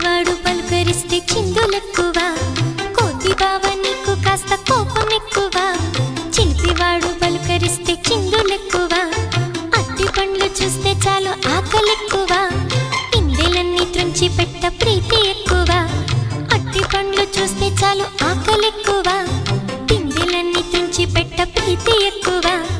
చిలిపివాడు పలుకరిస్తే చిందులెక్కువ కోతి బావ నీకు కాస్త కోపం ఎక్కువ చిలిపివాడు పలుకరిస్తే చిందులెక్కువ అట్టి పండ్లు చూస్తే చాలు ఆకలెక్కువ పిందెలన్నీ త్రుంచి పెట్ట ప్రీతి ఎక్కువ అట్టి పండ్లు చూస్తే చాలు ఆకలెక్కువ పిందెలన్నీ త్రుంచి పెట్ట ప్రీతి ఎక్కువ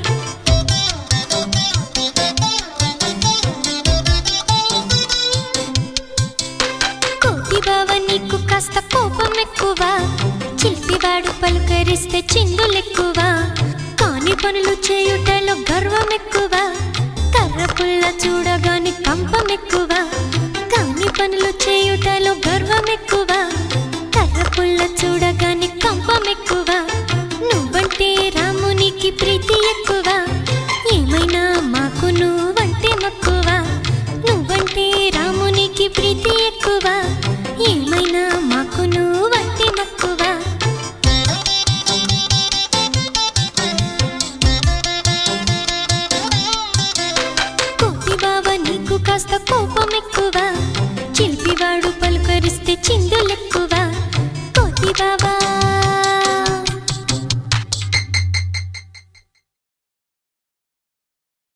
కోతి బావ నీకు కాస్త కోపం ఎక్కువ చిలిపివాడు పలుకరిస్తే చిందులెక్కువ కాని పనులు చేయుటలో గర్వం ఎక్కువ కర్ర పుల్ల చూడగాని కంపం ఎక్కువ కాని పనులు చేయుటలో గర్వం ఎక్కువ కర్ర పుల్ల చూడగాని కంపం ఎక్కువ నువ్వంటే రామునికి ప్రీతి ఎక్కువ ఏమైనా మాకు నువ్వంటే మక్కువ నువ్వంటే రామునికి ప్రీతి ఎక్కువ ఏమైనా మాకు నువ్వంటే మక్కువ కోతి బావ నీకు కాస్త కోపం ఎక్కువ చిలిపివాడు పలుకరిస్తే చిందులెక్కువ కోతి బావా